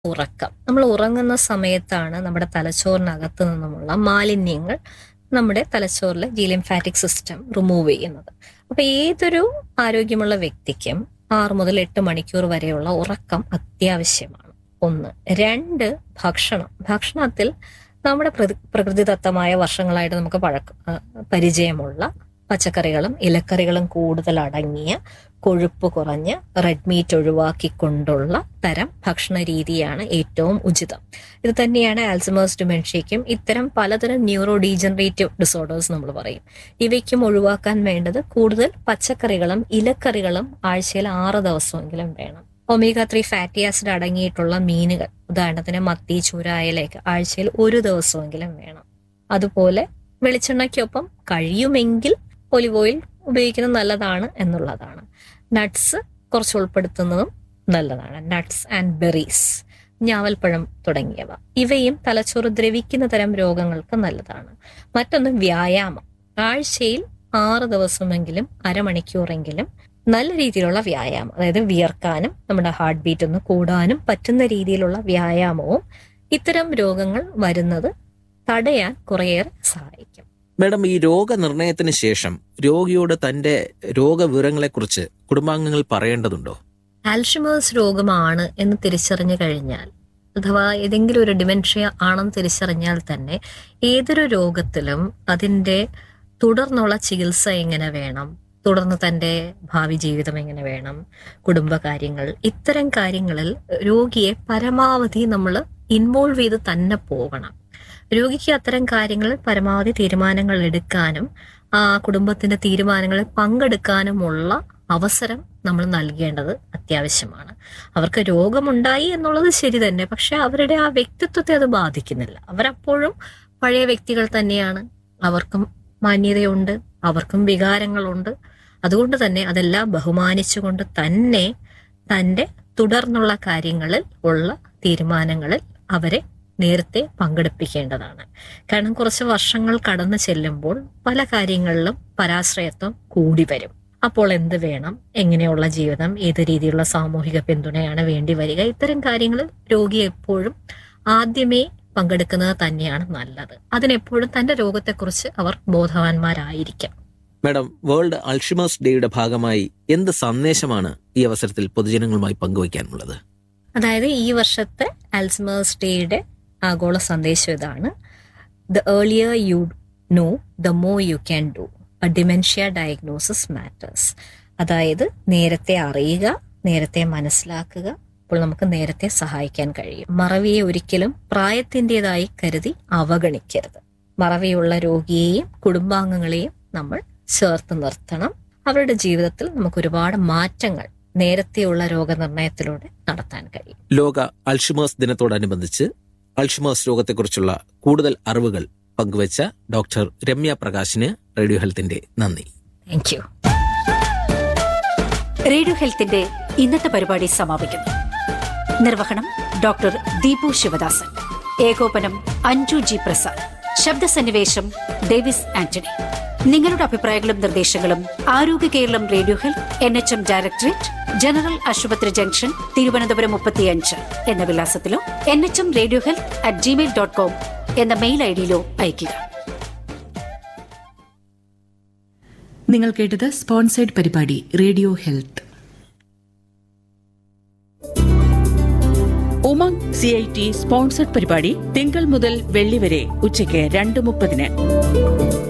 ഉറക്കം നമ്മൾ ഉറങ്ങുന്ന സമയത്താണ് നമ്മുടെ തലച്ചോറിനകത്ത് നിന്നുമുള്ള മാലിന്യങ്ങൾ നമ്മുടെ തലച്ചോറിലെ ജീലിംഫാറ്റിക് സിസ്റ്റം റിമൂവ് ചെയ്യുന്നത് അപ്പൊ ഏതൊരു ആരോഗ്യമുള്ള വ്യക്തിക്കും ആറ് മുതൽ എട്ട് മണിക്കൂർ വരെയുള്ള ഉറക്കം അത്യാവശ്യമാണ് ഒന്ന് രണ്ട് ഭക്ഷണം ഭക്ഷണത്തിൽ നമ്മുടെ പ്രകൃ- പ്രകൃതിദത്തമായ വർഷങ്ങളായിട്ട് നമുക്ക് പഴക്കം ആ, പരിചയമുള്ള പച്ചക്കറികളും ഇലക്കറികളും കൂടുതൽ അടങ്ങിയ കൊഴുപ്പ് കുറഞ്ഞ് റെഡ് മീറ്റ് ഒഴിവാക്കിക്കൊണ്ടുള്ള തരം ഭക്ഷണ രീതിയാണ് ഏറ്റവും ഉചിതം ഇത് തന്നെയാണ് ആൽസമേഴ്സ് ഡിമെൻഷ്യയ്ക്കും ഇത്തരം പലതരം ന്യൂറോ ഡീജനറേറ്റീവ് ഡിസോർഡേഴ്സ് നമ്മൾ പറയും ഇവയ്ക്കും ഒഴിവാക്കാൻ വേണ്ടത് കൂടുതൽ പച്ചക്കറികളും ഇലക്കറികളും ആഴ്ചയിൽ ആറ് ദിവസമെങ്കിലും വേണം ഒമേഗ ത്രീ ഫാറ്റി ആസിഡ് അടങ്ങിയിട്ടുള്ള മീനുകൾ ഉദാഹരണത്തിന് മത്തി ചൂര അയലയൊക്കെ ആഴ്ചയിൽ ഒരു ദിവസമെങ്കിലും വേണം അതുപോലെ വെളിച്ചെണ്ണയ്ക്കൊപ്പം കഴിയുമെങ്കിൽ ഒലിവ് ഓയിൽ ഉപയോഗിക്കുന്നത് നല്ലതാണ് എന്നുള്ളതാണ് നട്ട്സ് കുറച്ച് ഉൾപ്പെടുത്തുന്നതും നല്ലതാണ് നട്ട്സ് ആൻഡ് ബെറീസ് ഞാവൽപ്പഴം തുടങ്ങിയവ ഇവയും തലച്ചോറ് ദ്രവിക്കുന്ന തരം രോഗങ്ങൾക്ക് നല്ലതാണ് മറ്റൊന്ന് വ്യായാമം ആഴ്ചയിൽ ആറ് ദിവസമെങ്കിലും അരമണിക്കൂറെങ്കിലും നല്ല രീതിയിലുള്ള വ്യായാമം അതായത് വിയർക്കാനും നമ്മുടെ ഹാർട്ട് ബീറ്റ് ഒന്ന് കൂടാനും പറ്റുന്ന രീതിയിലുള്ള വ്യായാമവും ഇത്തരം രോഗങ്ങൾ വരുന്നത് തടയാൻ കുറേയേറെ സഹായിക്കും മാഡം ഈ രോഗനിർണയത്തിന് ശേഷം രോഗിയോട് തന്റെ രോഗവിവരങ്ങളെക്കുറിച്ച് കുടുംബാംഗങ്ങൾ പറയേണ്ടതുണ്ടോ ആൽഷിമേഴ്സ് രോഗമാണ് എന്ന് തിരിച്ചറിഞ്ഞു കഴിഞ്ഞാൽ അഥവാ ഏതെങ്കിലും ഒരു ഡിമെൻഷ്യ ആണെന്ന് തിരിച്ചറിഞ്ഞാൽ തന്നെ ഏതൊരു രോഗത്തിലും അതിൻ്റെ തുടർന്നുള്ള ചികിത്സ എങ്ങനെ വേണം തുടർന്ന് തൻ്റെ ഭാവി ജീവിതം എങ്ങനെ വേണം കുടുംബകാര്യങ്ങൾ ഇത്തരം കാര്യങ്ങളിൽ രോഗിയെ പരമാവധി നമ്മൾ ഇൻവോൾവ് ചെയ്ത് തന്നെ പോകണം രോഗിക്ക് അത്തരം കാര്യങ്ങളിൽ പരമാവധി തീരുമാനങ്ങൾ എടുക്കാനും ആ കുടുംബത്തിന്റെ തീരുമാനങ്ങളിൽ പങ്കെടുക്കാനുമുള്ള അവസരം നമ്മൾ നൽകേണ്ടത് അത്യാവശ്യമാണ് അവർക്ക് രോഗമുണ്ടായി എന്നുള്ളത് ശരി തന്നെ പക്ഷെ അവരുടെ ആ വ്യക്തിത്വത്തെ അത് ബാധിക്കുന്നില്ല അവരപ്പോഴും പഴയ വ്യക്തികൾ തന്നെയാണ് അവർക്കും മാന്യതയുണ്ട് അവർക്കും വികാരങ്ങളുണ്ട് അതുകൊണ്ട് തന്നെ അതെല്ലാം ബഹുമാനിച്ചുകൊണ്ട് തന്നെ തൻ്റെ തുടർന്നുള്ള കാര്യങ്ങളിൽ ഉള്ള തീരുമാനങ്ങളിൽ അവരെ നേരത്തെ പങ്കെടുപ്പിക്കേണ്ടതാണ് കാരണം കുറച്ച് വർഷങ്ങൾ കടന്നു ചെല്ലുമ്പോൾ പല കാര്യങ്ങളിലും പരാശ്രയത്വം കൂടി വരും അപ്പോൾ എന്ത് വേണം എങ്ങനെയുള്ള ജീവിതം ഏത് രീതിയിലുള്ള സാമൂഹിക പിന്തുണയാണ് വേണ്ടി വരിക ഇത്തരം കാര്യങ്ങളിൽ രോഗി എപ്പോഴും ആദ്യമേ പങ്കെടുക്കുന്നത് തന്നെയാണ് നല്ലത് അതിനെപ്പോഴും തന്റെ രോഗത്തെക്കുറിച്ച് അവർ ബോധവാന്മാരായിരിക്കാം മാഡം വേൾഡ് അൾഷിമേഴ്സ് ഡേയുടെ ഭാഗമായി എന്ത് സന്ദേശമാണ് ഈ അവസരത്തിൽ പൊതുജനങ്ങളുമായി പങ്കുവയ്ക്കാനുള്ളത് അതായത് ഈ വർഷത്തെ ആൽസ്മേഴ്സ് ഡേയുടെ ആഗോള സന്ദേശം ഇതാണ് the earlier you know the more you can do a dementia diagnosis matters അതായത് നേരത്തെ അറിയുക നേരത്തെ മനസ്സിലാക്കുക അപ്പോൾ നമുക്ക് നേരത്തെ സഹായിക്കാൻ കഴിയും മറവിയെ ഒരിക്കലും പ്രായത്തിൻ്റെതായി കരുതി അവഗണിക്കരുത് മറവിയുള്ള രോഗിയെയും കുടുംബാംഗങ്ങളെയും നമ്മൾ ചേർത്ത് നിർത്തണം അവരുടെ ജീവിതത്തിൽ നമുക്ക് ഒരുപാട് മാറ്റങ്ങൾ നേരത്തെയുള്ള രോഗനിർണയത്തിലൂടെ നടത്താൻ കഴിയും ലോക അൾഷിമേഴ്സ് ദിനത്തോടനുബന്ധിച്ച് അൾഷിമേഴ്സ് രോഗത്തെക്കുറിച്ചുള്ള കൂടുതൽ അറിവുകൾ പങ്കുവച്ച ഡോക്ടർ രമ്യ പ്രകാശിന് റേഡിയോ ഹെൽത്തിന്റെ നന്ദി താങ്ക് യു റേഡിയോ ഹെൽത്തിന്റെ ഇന്നത്തെ പരിപാടി സമാപിക്കുന്നു നിർവഹണം ഡോക്ടർ ദീപു ശിവദാസൻ ഏകോപനം അഞ്ജു ജി പ്രസാദ് ശബ്ദസന്നിവേശം ഡേവിസ് ആന്റണി നിങ്ങളുടെ അഭിപ്രായങ്ങളും നിർദ്ദേശങ്ങളും Arogya Keralam radio health N H M directorate general ആശുപത്രി ജംഗ്ഷൻ തിരുവനന്തപുരം മുപ്പത്തിയഞ്ച് എന്ന വിലാസത്തിലോ N H M radio health at Gmail dot com എന്ന മെയിൽ ഐ ഡിയിലോ അയയ്ക്കുക നിങ്ങൾ കേട്ടത് സ്പോൺസേഡ് പരിപാടി radio health Umang C I T sponsored പരിപാടി തിങ്കൾ മുതൽ വെള്ളി വരെ ഉച്ചയ്ക്ക് രണ്ട് മുപ്പതിന്